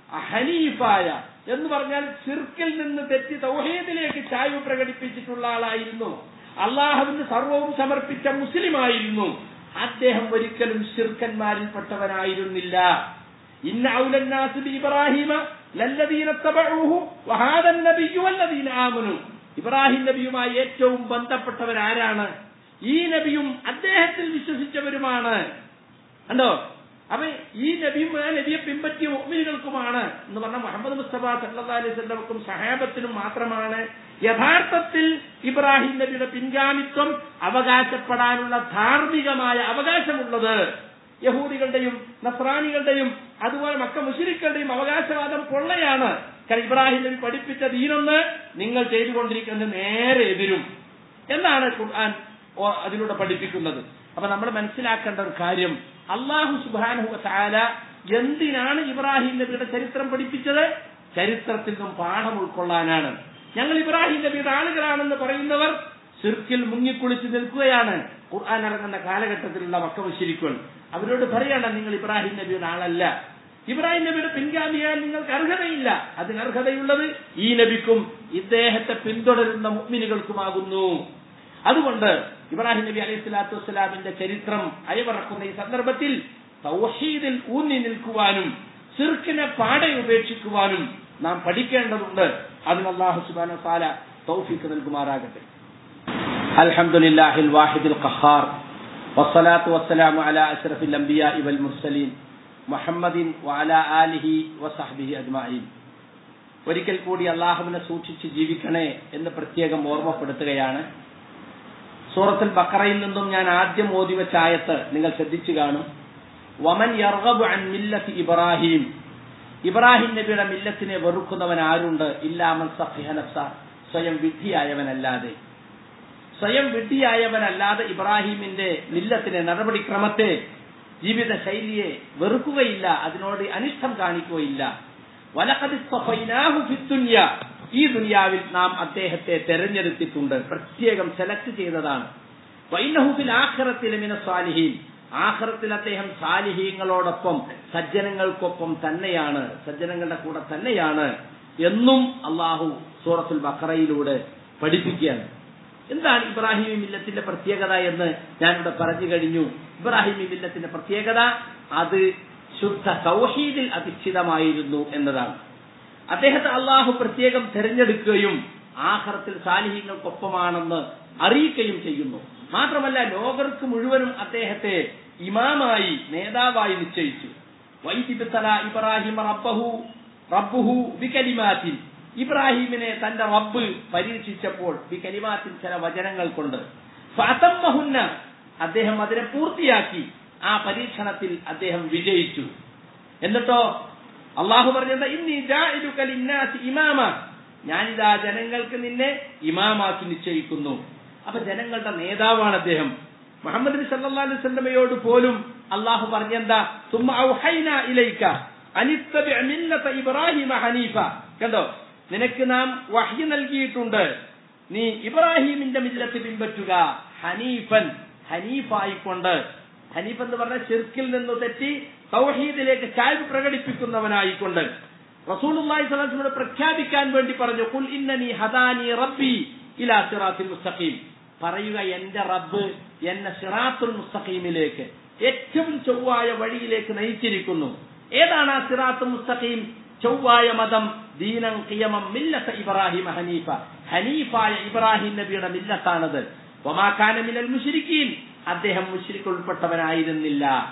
ഹനീഫായ എന്ന് പറഞ്ഞാൽ സിർക്കിൽ നിന്ന് തെറ്റി തൗഹീദിലേക്ക് ചായ്വ് പ്രകടിപ്പിച്ചിട്ടുള്ള ആളായിരുന്നു അള്ളാഹുവിന് സർവവും സമർപ്പിച്ച മുസ്ലിമായിരുന്നു അദ്ദേഹം ഒരിക്കലും ശിർക്കന്മാരിൽപ്പെട്ടവനായിരുന്നില്ല ഇന്ന ഔലന്നാസ് ബി ഇബ്രാഹിമ ലല്ലദീന തബഊഹു വഹാദൻ നബിയ്യു വല്ലദീന ആമനു ഇബ്രാഹിം നബിയുമായി ഏറ്റവും ബന്ധപ്പെട്ടവരാരാണ് ഈ നബിയും അദ്ദേഹത്തിൽ വിശ്വസിച്ചവരുമാണ് കണ്ടോ അപ്പൊ ഈ നബിയും ആ നബിയെ പിൻപറ്റിയ മുഅ്മിനുകൾക്കുമാണ് എന്ന് പറഞ്ഞ മുഹമ്മദ് മുസ്തഫ സല്ലല്ലാഹു അലൈഹി വസല്ലമക്കും സഹാബത്തിനും മാത്രമാണ് യഥാർത്ഥത്തിൽ ഇബ്രാഹിം നബിയുടെ പിൻഗാമിത്വം അവകാശപ്പെടാനുള്ള ധാർമ്മികമായ അവകാശമുള്ളത് യഹൂദികളുടെയും നസ്രാനികളുടെയും അതുപോലെ മക്ക മുഷിരിക്കളുടെയും അവകാശവാദം പൊള്ളയാണ് കാരണം ഇബ്രാഹിം നബി പഠിപ്പിച്ച ദീനൊന്ന് നിങ്ങൾ ചെയ്തുകൊണ്ടിരിക്കുന്നത് നേരെ എതിരും എന്നാണ് ഖുർആൻ അതിലൂടെ പഠിപ്പിക്കുന്നത് അപ്പൊ നമ്മൾ മനസ്സിലാക്കേണ്ട ഒരു കാര്യം അള്ളാഹു സുബാനഹു താല എന്തിനാണ് ഇബ്രാഹിം നബിയുടെ ചരിത്രം പഠിപ്പിച്ചത് ചരിത്രത്തിൽ നിന്നും പാഠം ഉൾക്കൊള്ളാനാണ് ഞങ്ങൾ ഇബ്രാഹിം നബിയുടെ ആളുകളാണെന്ന് പറയുന്നവർ സിർക്കിൽ മുങ്ങിക്കുളിച്ച് നിൽക്കുകയാണ് ഖുർആൻ ഇറങ്ങുന്ന കാലഘട്ടത്തിലുള്ള മക്ക മുശിരിക്കുകൾ അവരോട് പറയണ്ട നിങ്ങൾ ഇബ്രാഹിം നബിയുടെ ആളല്ല ഇബ്രാഹിം നബിയുടെ പിൻഗാമിയാൽ നിങ്ങൾക്ക് അർഹതയില്ല അതിന് അർഹതയുള്ളത് ഈ നബിക്കും ഇദ്ദേഹത്തെ പിന്തുടരുന്ന മുഗ്മിനുകൾക്കുമാകുന്നു അതുകൊണ്ട് ഇബ്രാഹിം നബി അലൈഹി സ്വലാത്തു വസ്സലാമിന്റെ ചരിത്രം അയവിറക്കുന്ന ഈ സന്ദർഭത്തിൽ തൗഹീദിൽ ഊന്നി നിൽക്കുവാനും സിർക്കിനെ പാടെ ഉപേക്ഷിക്കുവാനും നാം പഠിക്കേണ്ടതുണ്ട് അതിന് അള്ളാഹു സുബാന സാല തൗഫീക്ക് നൽകുമാറാകട്ടെ അൽഹംദുലില്ലാഹിൽ വാഹിദിൽ ഖഹാർ വസ്സലാത്തു വസ്സലാമു അലാ അഷ്റഫിൽ അംബിയാ വൽ മുർസലീൻ മുഹമ്മദിൻ വഅല ആലിഹി വസഹ്ബിഹി അജ്മഈൻ ഒരിക്കൽ കൂടി അള്ളാഹുവിനെ സൂക്ഷിച്ച് ജീവിക്കണേ എന്ന് പ്രത്യേകം ഓർമ്മപ്പെടുത്തുകയാണ് സൂറത്തുൽ ബക്കറയിൽ നിന്നും ഞാൻ ആദ്യം ഓതി വെച്ച ആയത്ത് നിങ്ങൾ ശ്രദ്ധിച്ചു കാണും വമൻ യർഗബു അൻ മില്ലത്തി ഇബ്രാഹിം ഇബ്രാഹിം നബിയുടെ മില്ലത്തിനെ വെറുക്കുന്നവൻ ആരുണ്ട് ഇല്ലാമൻ സഫിഹ നഫ്സ സ്വയം വിഡ്ഢിയായവനല്ലാതെ സ്വയം വിഡ്ഢിയായവനല്ലാതെ ഇബ്രാഹിമിന്റെ മില്ലത്തിനെ നടപടിക്രമത്തെ ജീവിത ശൈലിയെ വെറുക്കുകയില്ല അതിനോട് അനിഷ്ടം കാണിക്കുകയില്ല വലക്കതിസ്തുന്യ ഈ ദുനിയാവിൽ നാം അദ്ദേഹത്തെ തെരഞ്ഞെടുത്തിട്ടുണ്ട് പ്രത്യേകം സെലക്ട് ചെയ്തതാണ് വൈനഹുബിൽ ആഖിറത്തിലെ മിന സ്വാലിഹീൻ ആഖിറത്തിൽ അദ്ദേഹം സാലിഹീങ്ങളോടൊപ്പം സജ്ജനങ്ങൾക്കൊപ്പം തന്നെയാണ് സജ്ജനങ്ങളുടെ കൂടെ തന്നെയാണ് എന്നും അള്ളാഹു സൂറത്തുൽ ബക്കറയിലൂടെ പഠിപ്പിക്കുകയാണ് എന്താണ് ഇബ്രാഹിമി മില്ലത്തിന്റെ പ്രത്യേകത എന്ന് ഞാനിവിടെ പറഞ്ഞു കഴിഞ്ഞു ഇബ്രാഹിമി മില്ലത്തിന്റെ പ്രത്യേകത അത് ശുദ്ധ സൗഹീദിൽ അധിഷ്ഠിതമായിരുന്നു എന്നതാണ് അദ്ദേഹത്തെ അള്ളാഹു പ്രത്യേകം തെരഞ്ഞെടുക്കുകയും ആഹ്റത്തിൽ സാലിഹ്യങ്ങൾക്കൊപ്പമാണെന്ന് അറിയിക്കുകയും ചെയ്യുന്നു മാത്രമല്ല ലോകർക്ക് മുഴുവനും അദ്ദേഹത്തെ ഇമാമായി നേതാവായി നിശ്ചയിച്ചു വൈദിബത്തല ഇബ്രാഹിം റബ്ബഹു റബ്ബുഹു ബികലിമാറ്റിൻ ഇബ്രാഹിമിനെ തന്റെ റബ്ബ് പരീക്ഷിച്ചപ്പോൾ ബികലിമാറ്റിൻ ചില വചനങ്ങൾ കൊണ്ട് ഫതമ്മഹുന്ന അദ്ദേഹം അതിനെ പൂർത്തിയാക്കി ആ പരീക്ഷണത്തിൽ അദ്ദേഹം വിജയിച്ചു എന്നിട്ടോ അള്ളാഹു പറഞ്ഞത് ഇന്നി ജാഇലുക്കലിന്നാസി ഇമാമ ഞാനിതാ ജനങ്ങൾക്ക് നിന്നെ ഇമാമാക്കി നിശ്ചയിക്കുന്നു അപ്പൊ ജനങ്ങളുടെ നേതാവാണ് അദ്ദേഹം മുഹമ്മദ് നബി സല്ലല്ലാഹു അലൈഹി വസല്ലമയോട് പോലും അള്ളാഹു പറഞ്ഞെന്താ സുമ്മ ഔഹൈന ഇലൈക അനിത്തബി മില്ലത ഇബ്രാഹിമ ഹനീഫ കണ്ടോ നിനക്ക് നാം വഹ്യ നൽകിയിട്ടുണ്ട് നീ ഇബ്രാഹിമിന്റെ മില്ലത്ത് പിൻപറ്റുക ഹനീഫൻ ഹനീഫായിക്കൊണ്ട് ഹനീഫ് എന്ന് പറഞ്ഞ ഷിർക്കിൽ നിന്ന് തെറ്റി തൗഹീദിലേക്ക് ചായ്വ് പ്രകടിപ്പിക്കുന്നവനായിക്കൊണ്ട് റസൂലുള്ളാഹി സ്വല്ലല്ലാഹു അലൈഹി വസല്ലം പ്രഖ്യാപിക്കാൻ വേണ്ടി പറഞ്ഞു ഖുൽ ഇന്നനി ഹദാനി റബ്ബി ഇലാ സിറാത്തിൽ മുസ്തഖീം പറയുക എന്റെ റബ്ബ് എന്നെ സിറാത്തുൽ മുസ്തഖീമിലേക്ക് ഏറ്റവും ചൊവ്വായ വഴിയിലേക്ക് നയിച്ചിരിക്കുന്നു ഏതാണ് ആ സിറാത്തുൽ മുസ്തഖീം ചൊവ്വായ മതം ദീനം കിയമം മില്ലത്ത ഇബ്രാഹിം ഹനീഫ ഹനീഫായ ഇബ്രാഹിം നബിയുടെ മില്ലത്താണത് ഒമാഖാന മിനൽ മുഷിരിക്കീൻ അദ്ദേഹം മുഷിരിക്ക് ഉൾപ്പെട്ടവനായിരുന്നില്ല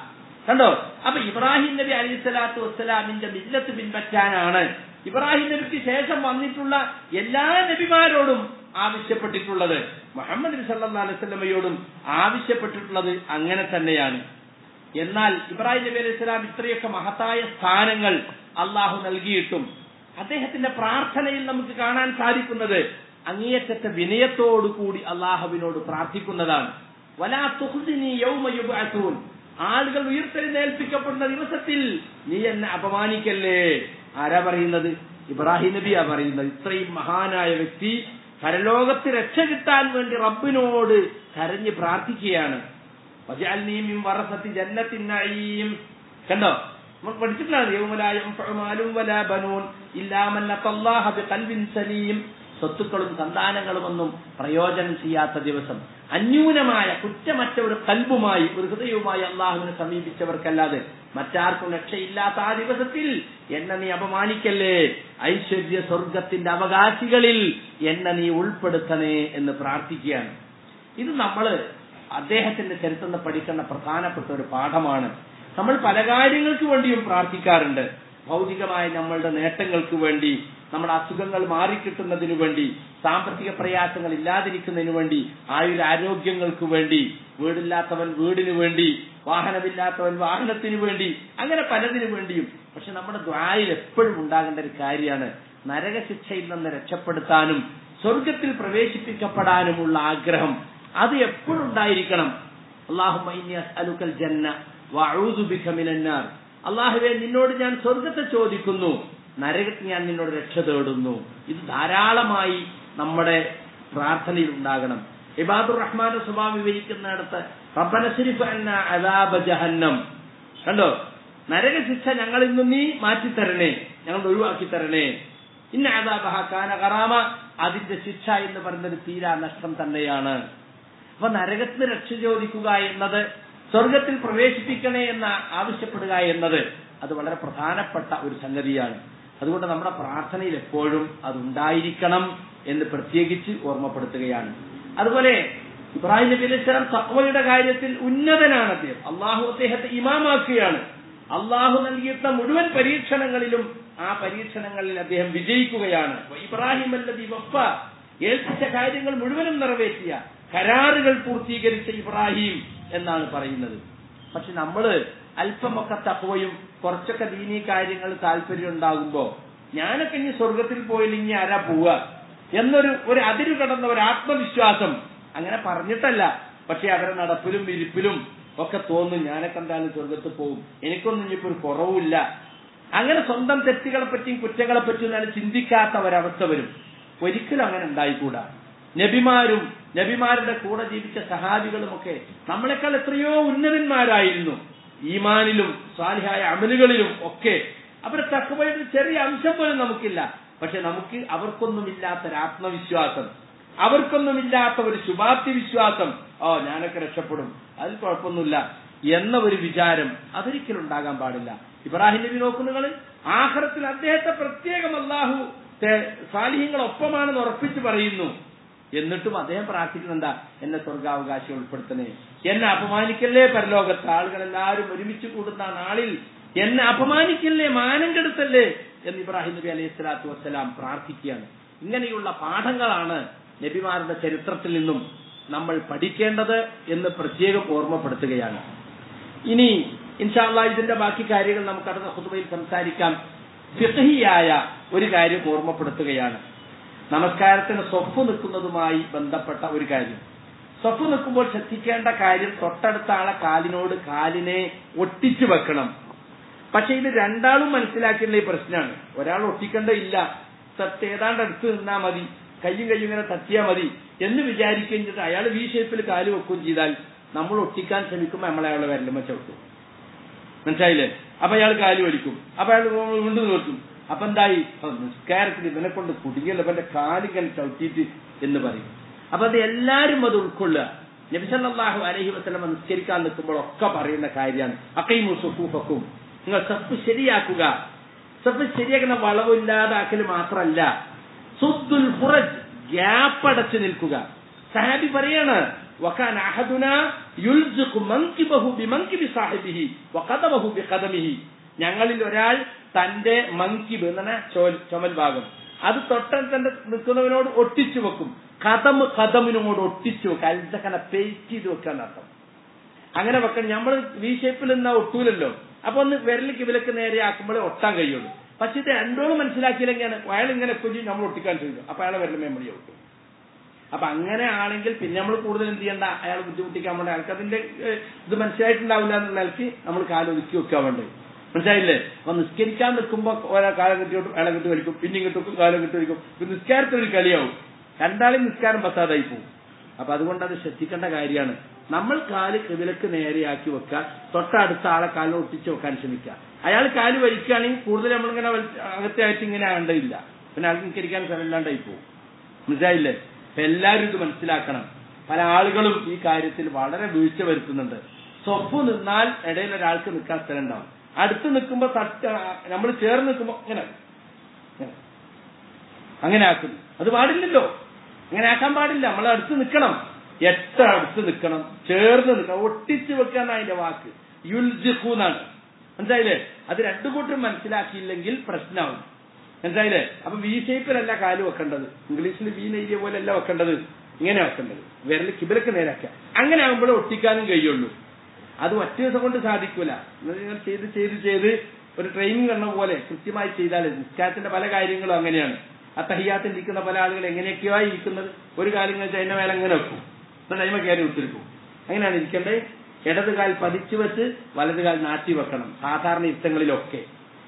കണ്ടോ അപ്പൊ ഇബ്രാഹിം നബി അലൈഹി സ്വലാത്തു വസ്സലാമിന്റെ മില്ലത്ത് പിൻപറ്റാനാണ് ഇബ്രാഹിം നബിക്ക് ശേഷം വന്നിട്ടുള്ള എല്ലാ നബിമാരോടും ആവശ്യപ്പെട്ടിട്ടുള്ളത് മുഹമ്മദ് നബി സല്ലാ അലൈഹി സ്വലമയോടും ആവശ്യപ്പെട്ടിട്ടുള്ളത് അങ്ങനെ തന്നെയാണ് എന്നാൽ ഇബ്രാഹിം നബി അലൈഹി സ്വലാം ഇത്രയൊക്കെ മഹത്തായ സ്ഥാനങ്ങൾ അള്ളാഹു നൽകിയിട്ടും അദ്ദേഹത്തിന്റെ പ്രാർത്ഥനയിൽ നമുക്ക് കാണാൻ സാധിക്കുന്നത് അങ്ങേയറ്റത്തെ വിനയത്തോടു കൂടി അള്ളാഹുവിനോട് പ്രാർത്ഥിക്കുന്നതാണ് വലാ തുഹ്ദിനി യൗമ യുബ്അസൂൻ ആളുകൾ ഉയർത്തെഴുന്നേൽപ്പിക്കപ്പെടുന്ന ദിവസത്തിൽ നീ എന്നെ അപമാനിക്കല്ലേ ആരാ പറയുന്നത് ഇബ്രാഹിം നബിയാ പറയുന്നത് ഇത്രയും മഹാനായ വ്യക്തി പരലോകത്ത് രക്ഷ കിട്ടാൻ വേണ്ടി റബ്ബിനോട് കരഞ്ഞ് പ്രാർത്ഥിക്കുകയാണ് വജഅൽനീ വറസത്തി ജന്നത്തിൻ നഈം കണ്ടോ നമ്മൾ പഠിച്ചിട്ടുള്ളത് യൗമലായും ഫഅമാലും വലാ ബനൂൻ ഇല്ലാ മൻ അത്തല്ലാഹ ബിഖൽബിൻ സലീം സ്വത്തുക്കളും സന്താനങ്ങളുമൊന്നും പ്രയോജനം ചെയ്യാത്ത ദിവസം അന്യൂനമായ കുറ്റമറ്റ ഒരു കൽബുമായി ഒരു ഹൃദയവുമായി അള്ളാഹുവിനെ സമീപിച്ചവർക്കല്ലാതെ മറ്റാർക്കും രക്ഷയില്ലാത്ത ആ ദിവസത്തിൽ എന്നെ നീ അപമാനിക്കല്ലേ ഐശ്വര്യ സ്വർഗത്തിന്റെ അവകാശികളിൽ എന്നെ നീ ഉൾപ്പെടുത്തണേ എന്ന് പ്രാർത്ഥിക്കുകയാണ് ഇത് നമ്മൾ അദ്ദേഹത്തിന്റെ ചരിത്രം പഠിക്കേണ്ട പ്രധാനപ്പെട്ട ഒരു പാഠമാണ് നമ്മൾ പല കാര്യങ്ങൾക്ക് വേണ്ടിയും പ്രാർത്ഥിക്കാറുണ്ട് ഭൗതികമായ നമ്മളുടെ നേട്ടങ്ങൾക്ക് വേണ്ടി നമ്മുടെ അസുഖങ്ങൾ മാറിക്കിട്ടുന്നതിനു വേണ്ടി സാമ്പത്തിക പ്രയാസങ്ങൾ ഇല്ലാതിരിക്കുന്നതിനു വേണ്ടി ആയുരാരോഗ്യങ്ങൾക്ക് വേണ്ടി വീടില്ലാത്തവൻ വീടിനു വേണ്ടി വാഹനമില്ലാത്തവൻ വാഹനത്തിനു വേണ്ടി അങ്ങനെ പലതിനു വേണ്ടിയും പക്ഷെ നമ്മുടെ ദ്വായിൽ എപ്പോഴും ഉണ്ടാകേണ്ട ഒരു കാര്യമാണ് നരകശിക്ഷയിൽ നിന്ന് രക്ഷപ്പെടുത്താനും സ്വർഗത്തിൽ പ്രവേശിപ്പിക്കപ്പെടാനുമുള്ള ആഗ്രഹം അത് എപ്പോഴും ഉണ്ടായിരിക്കണം അള്ളാഹു ജന്ന മിനന്നാർ അള്ളാഹുവെ നിന്നോട് ഞാൻ സ്വർഗത്തെ ചോദിക്കുന്നു നരകത്തിൽ ഞാൻ നിന്നോട് രക്ഷ തേടുന്നു ഇത് ധാരാളമായി നമ്മുടെ പ്രാർത്ഥനയിൽ ഉണ്ടാകണം ഇബാദുർ റഹ്മാന്റെ സ്വഭാവം വിവരിക്കുന്നിടത്ത് റബ്ബനസിരിഫ് എന്ന അദാബ ജഹന്നം കണ്ടോ നരകശിക്ഷ ഞങ്ങളിൽ നിന്ന് നീ മാറ്റിത്തരണേ ഞങ്ങൾ ഒഴിവാക്കി തരണേ ഇന്ന അദാബഹ കാന കറാമ അതിന്റെ ശിക്ഷ എന്ന് പറയുന്നത് തീരാ നഷ്ടം തന്നെയാണ് അപ്പൊ നരകത്തിന് രക്ഷ ചോദിക്കുക എന്നത് സ്വർഗത്തിൽ പ്രവേശിപ്പിക്കണേ എന്ന് ആവശ്യപ്പെടുക എന്നത് അത് വളരെ പ്രധാനപ്പെട്ട ഒരു സംഗതിയാണ് അതുകൊണ്ട് നമ്മുടെ പ്രാർത്ഥനയിൽ എപ്പോഴും അതുണ്ടായിരിക്കണം എന്ന് പ്രത്യേകിച്ച് ഓർമ്മപ്പെടുത്തുകയാണ് അതുപോലെ ഇബ്രാഹിം നബി അലൈഹി സ്വലാം തക്വയുടെ കാര്യത്തിൽ ഉന്നതനാണ് അദ്ദേഹം അള്ളാഹു അദ്ദേഹത്തെ ഇമാമാക്കുകയാണ് അള്ളാഹു നൽകിയിട്ടുള്ള മുഴുവൻ പരീക്ഷണങ്ങളിലും ആ പരീക്ഷണങ്ങളിൽ അദ്ദേഹം വിജയിക്കുകയാണ് ഇബ്രാഹിം അല്ലതി വഫ ഏൽപ്പിച്ച കാര്യങ്ങൾ മുഴുവനും നിറവേറ്റിയ കരാറുകൾ പൂർത്തീകരിച്ച ഇബ്രാഹിം എന്നാണ് പറയുന്നത് പക്ഷെ നമ്മള് അല്പമൊക്കെ തക്കവയും കുറച്ചൊക്കെ ദീനീ കാര്യങ്ങൾ താല്പര്യം ഉണ്ടാകുമ്പോ ഞാനൊക്കെ ഇനി സ്വർഗത്തിൽ പോയില്ല ഇനി ആരാ പോവുക എന്നൊരു ഒരു അതിരു കടന്ന ഒരു ആത്മവിശ്വാസം അങ്ങനെ പറഞ്ഞിട്ടല്ല പക്ഷെ അവരുടെ നടപ്പിലും ഇരിപ്പിലും ഒക്കെ തോന്നും ഞാനൊക്കെ എന്തായാലും സ്വർഗത്തിൽ പോകും എനിക്കൊന്നും ഇനിയിപ്പോ ഒരു കുറവുമില്ല അങ്ങനെ സ്വന്തം തെറ്റുകളെ പറ്റിയും കുറ്റങ്ങളെ പറ്റിയും ഒന്നും ചിന്തിക്കാത്ത ഒരവസ്ഥ വരും ഒരിക്കലും അങ്ങനെ ഉണ്ടായിക്കൂടാ നബിമാരും നബിമാരുടെ കൂടെ ജീവിച്ച സഹാബികളുമൊക്കെ നമ്മളെക്കാൾ എത്രയോ ഉന്നതന്മാരായിരുന്നു ഈമാനിലും സ്വാലിഹായ അമലുകളിലും ഒക്കെ അവരുടെ തക്കവയുടെ ചെറിയ അംശം പോലും നമുക്കില്ല പക്ഷെ നമുക്ക് അവർക്കൊന്നുമില്ലാത്തൊരു ആത്മവിശ്വാസം അവർക്കൊന്നുമില്ലാത്ത ഒരു ശുഭാപ്തി വിശ്വാസം ഓ ഞാനൊക്കെ രക്ഷപ്പെടും അതിൽ കുഴപ്പമൊന്നുമില്ല എന്ന ഒരു വിചാരം അതൊരിക്കലും ഉണ്ടാകാൻ പാടില്ല ഇബ്രാഹിം നബി നോക്കുന്നങ്ങൾ ആഹ്റത്തിൽ അദ്ദേഹത്തെ പ്രത്യേകം അള്ളാഹു സാലിഹ്യങ്ങൾ ഒപ്പമാണെന്ന് ഉറപ്പിച്ച് പറയുന്നു എന്നിട്ടും അദ്ദേഹം പ്രാർത്ഥിക്കുന്നുണ്ടാ എന്നെ സ്വർഗാവകാശം ഉൾപ്പെടുത്തണേ എന്നെ അപമാനിക്കല്ലേ പരലോകത്ത് ആളുകൾ എല്ലാവരും ഒരുമിച്ച് കൂടുന്ന നാളിൽ എന്നെ അപമാനിക്കല്ലേ മാനം കെടുത്തല്ലേ എന്ന് ഇബ്രാഹിം നബി അലൈഹി സ്വലാത്തു വസ്സലാം പ്രാർത്ഥിക്കുകയാണ് ഇങ്ങനെയുള്ള പാഠങ്ങളാണ് നബിമാരുടെ ചരിത്രത്തിൽ നിന്നും നമ്മൾ പഠിക്കേണ്ടത് എന്ന് പ്രത്യേകം ഓർമ്മപ്പെടുത്തുകയാണ് ഇനി ഇൻഷാല്ല ഇതിന്റെ ബാക്കി കാര്യങ്ങൾ നമുക്ക് അടുത്ത ഹുതുബയിൽ സംസാരിക്കാം ഫിഖഹിയായ ഒരു കാര്യം ഓർമ്മപ്പെടുത്തുകയാണ് നമസ്കാരത്തിന് സ്വഫ് നിൽക്കുന്നതുമായി ബന്ധപ്പെട്ട ഒരു കാര്യം സ്വഫ് നിൽക്കുമ്പോൾ ശ്രദ്ധിക്കേണ്ട കാര്യം തൊട്ടടുത്ത ആളെ കാലിനോട് കാലിനെ ഒട്ടിച്ചു വെക്കണം പക്ഷെ ഇത് രണ്ടാളും മനസ്സിലാക്കേണ്ട ഈ പ്രശ്നമാണ് ഒരാൾ ഒട്ടിക്കേണ്ട ഇല്ല സത്യ ഏതാണ്ട് അടുത്ത് നിന്നാ മതി കയ്യും കയ്യും ഇങ്ങനെ തട്ടിയാ മതി എന്ന് വിചാരിക്കുകയും ചെയ്തിട്ട് അയാൾ വി ഷേപ്പിൽ കാല് വെക്കുകയും ചെയ്താൽ നമ്മൾ ഒട്ടിക്കാൻ ശ്രമിക്കുമ്പോൾ നമ്മൾ അയാളെ വരലുമ്പോ ചവിട്ടും മനസ്സിലായില്ലേ അപ്പൊ അയാൾ കാല് വലിക്കും അപ്പൊ അയാൾ വീണ്ടും നിർത്തും അപ്പൊ എന്തായി നിസ്കാരത്തിൽ ഇവനെ കൊണ്ട് കുടുങ്ങിയല്ലോ അപ്പൊ എന്റെ കാലിങ്ങനെ ചവിട്ടിയിട്ട് എന്ന് പറയും അപ്പൊ അത് എല്ലാരും അത് ഉൾക്കൊള്ളുക നബിസല്ലാഹു അലഹി വസ്ലമ നിസ്കരിക്കാൻ നിൽക്കുമ്പോഴൊക്കെ പറയുന്ന കാര്യമാണ് അക്കൈമു സുഫൂഫക്കും നിങ്ങൾ സഫ് ശരിയാക്കുക സഫ് ശരിയാക്കുന്ന വളവില്ലാതാക്കൽ മാത്രമല്ല സുദ്ദുൽ ഫുറജ് ഗ്യാപ്പ് അടച്ചു നിൽക്കുക സഹാബി പറയാണ് വക്കാൻ അഹദുന യുൽസിഖു മൻകിബഹു ബിമൻകിബി സാഹിബിഹി വഖദമഹു ബിഖദമിഹി ഞങ്ങളിൽ ഒരാൾ തന്റെ മൻകിബ് എന്ന് പറഞ്ഞാൽ ചോൽ ചുമൽ ഭാഗം അത് തൊട്ടൻ തന്റെ നിൽക്കുന്നവനോട് ഒട്ടിച്ചു വെക്കും കഥം കഥമിനോട് ഒട്ടിച്ചു വെക്കുക അൽസക്കനെ പേസ്റ്റ് ചെയ്ത് വെക്കാൻ അർത്ഥം അങ്ങനെ വെക്കണം നമ്മൾ വി ഷേപ്പിൽ നിന്നാ ഒട്ടൂലല്ലോ അപ്പൊ ഒന്ന് വിരൽ കിവിലക്ക് നേരെ ആക്കുമ്പോഴേ ഒട്ടാൻ കഴിയുള്ളൂ പക്ഷെ ഇത് രണ്ടോളം മനസ്സിലാക്കിയില്ലെങ്കിൽ അയാൾ ഇങ്ങനെ കൊഞ്ചി നമ്മൾ ഒട്ടിക്കാൻ ചെയ്തു അപ്പൊ അയാളെ വിരൽ മെമ്മറി ഒട്ടും അപ്പൊ അങ്ങനെ ആണെങ്കിൽ പിന്നെ നമ്മൾ കൂടുതൽ എന്ത് ചെയ്യണ്ട അയാൾ ബുദ്ധിമുട്ടിക്കാൻ വേണ്ട അയാൾക്ക് അതിന്റെ ഏഹ്, ഇത് മനസ്സിലായിട്ടുണ്ടാവില്ല എന്നുള്ള നിലയ്ക്ക് നമ്മൾ കാലം ഒതുക്കി വെക്കാൻ വേണ്ടത് മനസ്സിലായില്ലേ അപ്പൊ നിസ്കരിക്കാൻ നിൽക്കുമ്പോ ഓരോ കാലം കെട്ടി വിട്ടും അയാളെ കെട്ടി വലിക്കും പിന്നെയും കെട്ടും കാലം കെട്ടി വലിക്കും ഇപ്പൊ നിസ്കാരത്തിനൊരു കളിയാവും രണ്ടാളും നിസ്കാരം പത്താതായി പോകും അപ്പൊ അതുകൊണ്ട് അത് ശ്രദ്ധിക്കേണ്ട കാര്യമാണ് നമ്മൾ കാല് കിവിലക്ക് നേരെയാക്കി വെക്കുക തൊട്ടടുത്ത ആളെ കാല് ഒട്ടിച്ച് വെക്കാൻ ശ്രമിക്കുക അയാൾ കാല് വലിക്കുകയാണെങ്കിൽ കൂടുതൽ നമ്മളിങ്ങനെ വലിച്ച് അകത്തായിട്ട് ഇങ്ങനെ ആണ്ടയില്ല പിന്നെ ആൾക്ക് നിസ്കരിക്കാൻ സ്ഥലമില്ലാണ്ടായി പോകും മനസ്സിലായില്ലേ അപ്പൊ എല്ലാവരും ഇത് മനസ്സിലാക്കണം പല ആളുകളും ഈ കാര്യത്തിൽ വളരെ വീഴ്ച വരുത്തുന്നുണ്ട് സ്വപ്പ് നിന്നാൽ ഇടയിൽ ഒരാൾക്ക് നിൽക്കാൻ സ്ഥലം ഉണ്ടാവും അടുത്ത് നിൽക്കുമ്പോ തട്ട് നമ്മൾ ചേർന്ന് നിൽക്കുമ്പോ ഇങ്ങനെ ഇങ്ങനെ. അങ്ങനെ ആക്കുന്നു അത് പാടില്ലല്ലോ അങ്ങനെ ആക്കാൻ പാടില്ല നമ്മൾ അടുത്ത് നിൽക്കണം എത്ര അടുത്ത് നിൽക്കണം ചേർന്ന് നിൽക്കണം ഒട്ടിച്ച് വെക്കാൻ അതിന്റെ വാക്ക് യുൽജിഖു എന്നാണ് മനസ്സിലായില്ലേ അത് രണ്ടു കൂട്ടരും മനസ്സിലാക്കിയില്ലെങ്കിൽ പ്രശ്നമാവും മനസ്സിലായില്ലേ അപ്പൊ വി ഷേപ്പിലല്ല കാല് വെക്കേണ്ടത് ഇംഗ്ലീഷിൽ വി നെയ്യ പോലെ അല്ല വെക്കേണ്ടത് ഇങ്ങനെ വെക്കേണ്ടത് വിരൽ കിബിലക്ക് നേരാക്കുക അങ്ങനെ ആകുമ്പോഴേ ഒട്ടിക്കാനും കഴിയുള്ളൂ അത് ഒറ്റ ദിവസം കൊണ്ട് സാധിക്കൂല നിങ്ങൾ നിങ്ങൾ ചെയ്ത് ചെയ്ത് ചെയ്ത് ഒരു ട്രെയിനിങ് കണ്ട പോലെ കൃത്യമായി ചെയ്താൽ നിസ്കാരത്തിന്റെ പല കാര്യങ്ങളും അങ്ങനെയാണ് ആ തഹിയാത്തിൽ ഇരിക്കുന്ന പല ആളുകൾ എങ്ങനെയൊക്കെയോ ഇരിക്കുന്നത് ഒരു കാര്യം വെച്ചാൽ അതിന്റെ മേലെ എങ്ങനെ വെക്കും എന്നിട്ട് അതിമ കയറി ഉത്തിരിക്കും അങ്ങനെയാണ് ഇരിക്കേണ്ടത് ഇടത് കാൽ പതിച്ചു വെച്ച് വലത് കാൽ നാട്ടി വെക്കണം സാധാരണ യുദ്ധങ്ങളിലൊക്കെ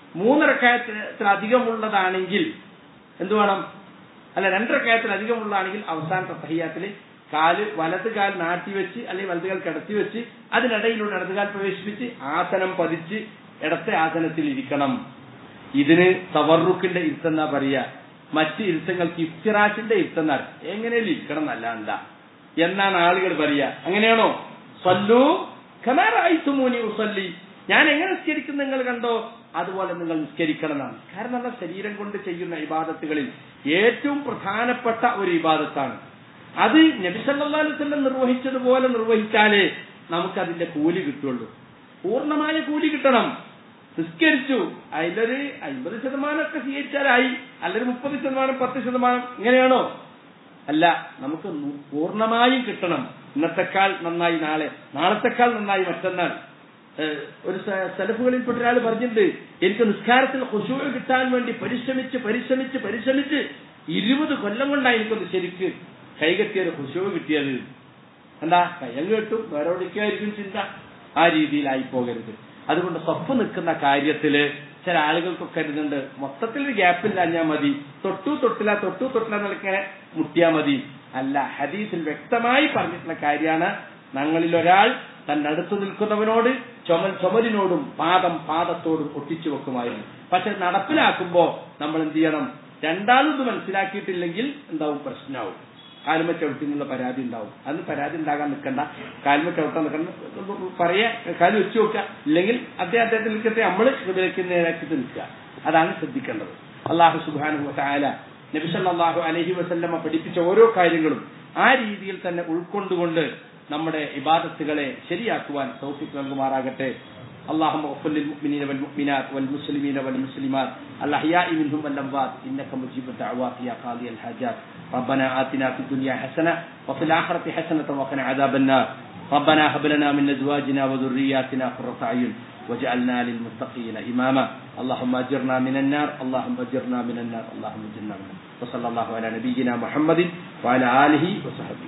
മൂന്നരക്കയത്തിലധികമുള്ളതാണെങ്കിൽ എന്ത് വേണം അല്ല രണ്ടരക്കയത്തിലധികമുള്ളതാണെങ്കിൽ അവസാനത്തെ തഹിയാത്തിൽ കാല് വലത് കാൽ നാട്ടി വെച്ച് അല്ലെങ്കിൽ വലത് കാൽ കിടത്തി വെച്ച് അതിനിടയിലൂടെ ഇടത് കാൽ പ്രവേശിപ്പിച്ച് ആസനം പതിച്ച് ഇടത്തെ ആസനത്തിൽ ഇരിക്കണം ഇതിന് തവറുക്കിന്റെ ഇരുത്തെന്നാ പറയാ മറ്റ് ഇരുത്തങ്ങൾക്ക് ഇഫ്തിറാഷിന്റെ ഇരുത്തെന്നാ എങ്ങനെയും ഇരിക്കണം എന്നല്ല എന്നാണ് ആളുകൾ പറയാ അങ്ങനെയാണോ സല്ലു ഖമാറായിത്തുമൂനി ഉസല്ലി ഞാൻ എങ്ങനെ നിസ്കരിക്കും നിങ്ങൾ കണ്ടോ അതുപോലെ നിങ്ങൾ നിസ്കരിക്കണം എന്നാണ് കാരണം എന്താ ശരീരം കൊണ്ട് ചെയ്യുന്ന ഇബാദത്തുകളിൽ ഏറ്റവും പ്രധാനപ്പെട്ട ഒരു ഇബാദത്താണ് അത് നബിസല്ലാസ്വല്ലം നിർവഹിച്ചതുപോലെ നിർവഹിച്ചാലേ നമുക്ക് അതിന്റെ കൂലി കിട്ടുള്ളൂ പൂർണ്ണമായ കൂലി കിട്ടണം നിസ്കരിച്ചു അതിലൊരു അമ്പത് ശതമാനമൊക്കെ സ്വീകരിച്ചാലായി അല്ലെങ്കിൽ മുപ്പത് ശതമാനം പത്ത് ശതമാനം ഇങ്ങനെയാണോ അല്ല നമുക്ക് നു- പൂർണ്ണമായും കിട്ടണം ഇന്നത്തെക്കാൾ നന്നായി നാളെ നാളത്തെക്കാൾ നന്നായി മറ്റന്നാൾ ഏഹ് ഒരു സ- സലഫുകളിൽപ്പെട്ട ഒരാൾ പറഞ്ഞിട്ടുണ്ട് എനിക്ക് നിസ്കാരത്തിൽ ഹുശൂർ കിട്ടാൻ വേണ്ടി പരിശ്രമിച്ച് പരിശ്രമിച്ച് പരിശ്രമിച്ച് ഇരുപത് കൊല്ലം കൊണ്ടാണ് എനിക്കൊന്ന് ശരിക്ക് കൈകെട്ടിയൊരു ഹുശൂർ കിട്ടിയത് എന്താ കയ്യം കേട്ടു വേറെവിടേക്കായിരിക്കും ചിന്ത ആ രീതിയിലായി പോകരുത് അതുകൊണ്ട് സ്വപ്പ് നിൽക്കുന്ന കാര്യത്തില് ചില ആളുകൾക്കൊക്കെ ഇരുന്നുണ്ട് മൊത്തത്തിൽ ഒരു ഗ്യാപ്പില്ലാഞ്ഞാൽ മതി തൊട്ടു തൊട്ടില്ല തൊട്ടു തൊട്ടില്ല നിലക്കിങ്ങനെ മുട്ടിയാ മതി അല്ല ഹദീസിൽ വ്യക്തമായി പറഞ്ഞിട്ടുള്ള കാര്യമാണ് ഞങ്ങളിൽ ഒരാൾ തന്റെ അടുത്ത് നിൽക്കുന്നവനോട് ചുമൽ ചുമലിനോടും പാദം പാദത്തോടും ഒട്ടിച്ചു വെക്കുമായിരുന്നു പക്ഷെ നടപ്പിലാക്കുമ്പോ നമ്മൾ എന്ത് ചെയ്യണം രണ്ടാളും ഇത് മനസ്സിലാക്കിയിട്ടില്ലെങ്കിൽ എന്താവും പ്രശ്നമാവും കാലുമ ചവിട്ടിന്നുള്ള പരാതി ഉണ്ടാവും അന്ന് പരാതി ഉണ്ടാകാൻ നിൽക്കണ്ട കാലുമ ചവിട്ടാൻ നിൽക്കണ്ട പറയാ കാല് വെച്ചു നോക്കുക ഇല്ലെങ്കിൽ അദ്ദേഹം അദ്ദേഹത്തിൽ നിൽക്കട്ടെ നമ്മൾ ഹൃദയത്തിൽ നേരാക്കി നിൽക്കുക അതാണ് ശ്രദ്ധിക്കേണ്ടത് അള്ളാഹു സുബാനു താല നബിസല്ലാഹു അലഹി വസല്ലമ പഠിപ്പിച്ച ഓരോ കാര്യങ്ങളും ആ രീതിയിൽ തന്നെ ഉൾക്കൊണ്ടുകൊണ്ട് നമ്മുടെ ഇബാദത്തുകളെ ശരിയാക്കുവാൻ തൗഫിക്ക് നൽകുമാറാകട്ടെ اللهم اغفر للمؤمنين والمؤمنات والمسلمين والمسلمات الأحياء منهم والأموات إنك مجيب الدعوات يا قاضي الحاجات ربنا آتنا في الدنيا حسنة وفي الآخرة حسنة وقنا عذاب النار ربنا هب لنا من أزواجنا وذرياتنا قرة أعين وجعلنا للمتقين إماما اللهم أجرنا من النار اللهم أجرنا من النار اللهم أجرنا من النار وصلى الله على نبينا محمد وعلى آله وصحبه